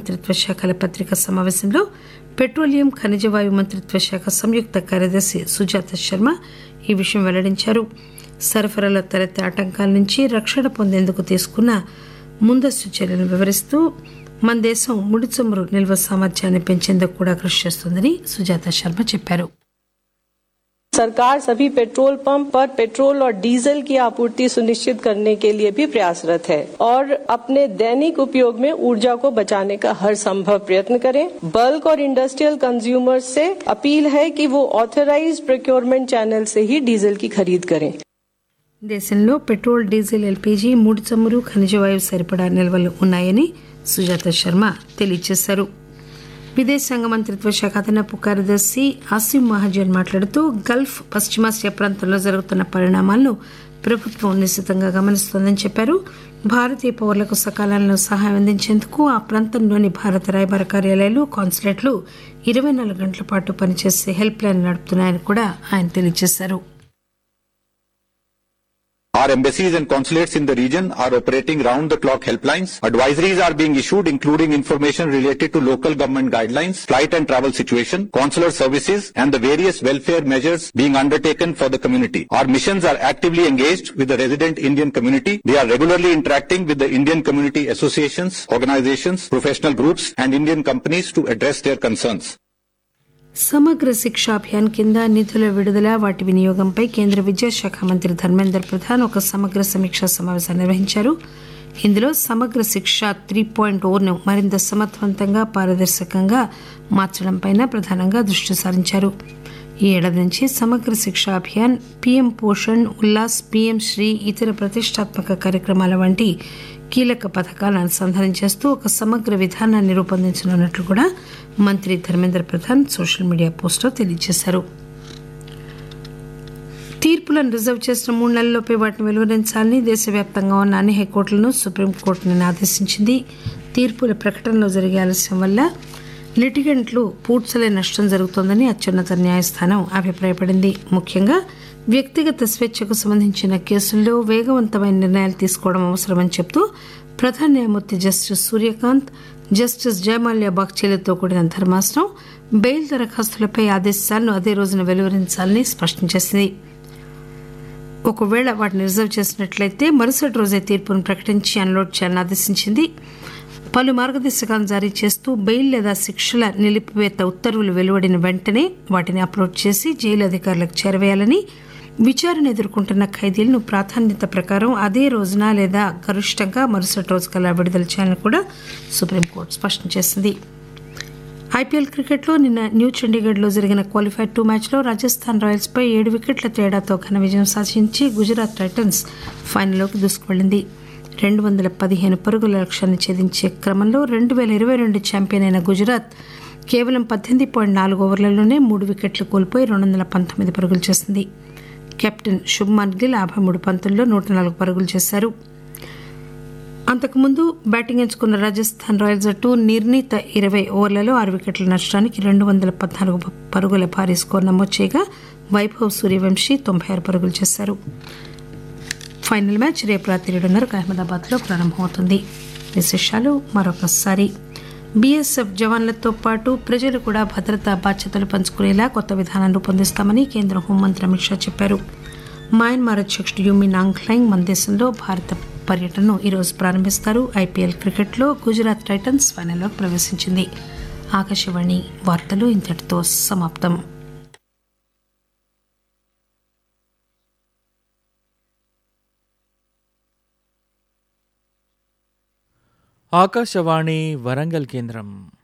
మంత్రిత్వ శాఖల పత్రికా సమావేశంలో పెట్రోలియం ఖనిజ వాయు మంత్రిత్వ శాఖ సంయుక్త కార్యదర్శి సుజాత శర్మ ఈ విషయం వెల్లడించారు సరఫరాలో తలెత్తే ఆటంకాల నుంచి రక్షణ పొందేందుకు తీసుకున్న ముందస్తు చర్యలను వివరిస్తూ మన దేశం ముడి చమురు నిల్వ సామర్థ్యాన్ని పెంచేందుకు కూడా కృషి చేస్తోందని సుజాత శర్మ చెప్పారు सरकार सभी पेट्रोल पंप पर पेट्रोल और डीजल की आपूर्ति सुनिश्चित करने के लिए भी प्रयासरत है और अपने दैनिक उपयोग में ऊर्जा को बचाने का हर संभव प्रयत्न करें बल्क और इंडस्ट्रियल कंज्यूमर्स से अपील है कि वो ऑथराइज प्रोक्योरमेंट चैनल से ही डीजल की खरीद करें దేశంలో పెట్రోల్ డీజిల్ ఎల్పీజీ ముడి చమురు ఖనిజ వాయువు సరిపడా నిల్వలు ఉన్నాయని సుజాత శర్మ తెలియజేశారు విదేశాంగ మంత్రిత్వ శాఖ అదనపు కార్యదర్శి ఆసిమ్ మహాజన్ మాట్లాడుతూ గల్ఫ్ పశ్చిమాసియా ప్రాంతంలో జరుగుతున్న పరిణామాలను ప్రభుత్వం నిశ్చితంగా గమనిస్తోందని చెప్పారు భారతీయ పౌరులకు సకాలంలో సహాయం అందించేందుకు ఆ ప్రాంతంలోని భారత రాయబార కార్యాలయాలు కాన్సులేట్లు ఇరవై నాలుగు గంటల పాటు పనిచేసే హెల్ప్ లైన్ నడుపుతున్నాయని కూడా ఆయన తెలియజేశారు Our embassies and consulates in the region are operating round-the-clock helplines. Advisories are being issued including information related to local government guidelines, flight and travel situation, consular services and the various welfare measures being undertaken for the community. Our missions are actively engaged with the resident Indian community. They are regularly interacting with the Indian community associations, organizations, professional groups and Indian companies to address their concerns. సమగ్ర శిక్ష అభియాన్ కింద నిధుల విడుదల వాటి వినియోగంపై కేంద్ర విద్యాశాఖ మంత్రి ధర్మేందర్ ప్రధాన్ ఒక సమగ్ర సమీక్షా సమావేశం నిర్వహించారు ఇందులో సమగ్ర శిక్ష త్రీ పాయింట్ ఓను మరింత సమర్థవంతంగా పారదర్శకంగా మార్చడంపై ప్రధానంగా దృష్టి సారించారు ఈ ఏడాది నుంచి సమగ్ర శిక్ష అభియాన్ పీఎం పోషణ్ ఉల్లాస్ పీఎం శ్రీ ఇతర ప్రతిష్టాత్మక కార్యక్రమాల వంటి కీలక పథకాలను అనుసంధానం చేస్తూ ఒక సమగ్ర విధానాన్ని రూపొందించనున్నట్లు కూడా మంత్రి ధర్మేంద్ర ప్రధాన్ సోషల్ మీడియా పోస్టులో తెలియజేశారు తీర్పులను రిజర్వ్ చేసిన మూడు నెలల్లోపే వాటిని వెలువరించాలని దేశవ్యాప్తంగా ఉన్న అన్ని హైకోర్టులను సుప్రీంకోర్టు నిన్న ఆదేశించింది తీర్పుల ప్రకటనలో జరిగే ఆలస్యం వల్ల లిటిగెంట్లు పూడ్చలే నష్టం జరుగుతోందని అత్యున్నత న్యాయస్థానం అభిప్రాయపడింది ముఖ్యంగా వ్యక్తిగత స్వేచ్ఛకు సంబంధించిన కేసుల్లో వేగవంతమైన నిర్ణయాలు తీసుకోవడం అవసరమని చెబుతూ ప్రధాన న్యాయమూర్తి జస్టిస్ సూర్యకాంత్ జస్టిస్ జయమాల్యా బాగ్చేలతో కూడిన ధర్మాసనం బెయిల్ దరఖాస్తులపై ఆదేశాలను అదే రోజున వెలువరించాలని స్పష్టం చేసింది ఒకవేళ వాటిని రిజర్వ్ చేసినట్లయితే మరుసటి రోజే తీర్పును ప్రకటించి అన్లోడ్ చేయాలని ఆదేశించింది పలు మార్గదర్శకాలను జారీ చేస్తూ బెయిల్ లేదా శిక్షల నిలిపివేత ఉత్తర్వులు వెలువడిన వెంటనే వాటిని అప్లోడ్ చేసి జైలు అధికారులకు చేరవేయాలని విచారణ ఎదుర్కొంటున్న ఖైదీలను ప్రాధాన్యత ప్రకారం అదే రోజున లేదా గరిష్టంగా మరుసటి రోజు కల్లా విడుదల చేయాలని కూడా సుప్రీంకోర్టు స్పష్టం చేసింది ఐపీఎల్ క్రికెట్లో నిన్న న్యూ చండీగఢ్లో జరిగిన క్వాలిఫైర్ టూ మ్యాచ్లో రాజస్థాన్ రాయల్స్పై ఏడు వికెట్ల తేడాతో ఘన విజయం సాధించి గుజరాత్ టైటన్స్ ఫైనల్లోకి దూసుకువెళ్లింది రెండు వందల పదిహేను పరుగుల లక్ష్యాన్ని ఛేదించే క్రమంలో రెండు వేల ఇరవై రెండు ఛాంపియన్ అయిన గుజరాత్ కేవలం పద్దెనిమిది పాయింట్ నాలుగు ఓవర్లలోనే మూడు వికెట్లు కోల్పోయి రెండు వందల పంతొమ్మిది పరుగులు చేసింది కెప్టెన్ శుభ్మాన్ గిల్ యాభై మూడు పంతుల్లో నూట నాలుగు పరుగులు చేశారు అంతకుముందు బ్యాటింగ్ ఎంచుకున్న రాజస్థాన్ రాయల్స్ జట్టు నిర్ణీత ఇరవై ఓవర్లలో ఆరు వికెట్ల నష్టానికి రెండు వందల పద్నాలుగు పరుగుల భారీ స్కోర్ నమోదు చేయగా వైభవ్ సూర్యవంశీ తొంభై ఆరు పరుగులు చేశారు ఫైనల్ మ్యాచ్ రేపు రాత్రి ఏడున్నరకు అహ్మదాబాద్లో ప్రారంభమవుతుంది విశేషాలు మరొకసారి బీఎస్ఎఫ్ జవాన్లతో పాటు ప్రజలు కూడా భద్రతా బాధ్యతలు పంచుకునేలా కొత్త విధానం రూపొందిస్తామని కేంద్ర హోంమంత్రి అమిత్ షా చెప్పారు మయన్మార్ అధ్యక్షుడు యూమి నాంగ్లైంగ్ మన దేశంలో భారత పర్యటనను ఈరోజు ప్రారంభిస్తారు ఐపీఎల్ క్రికెట్లో గుజరాత్ టైటన్స్ ఫైనల్లోకి ప్రవేశించింది ఆకాశవాణి వార్తలు ఇంతటితో సమాప్తం ఆకాశవాణి వరంగల్ కేంద్రం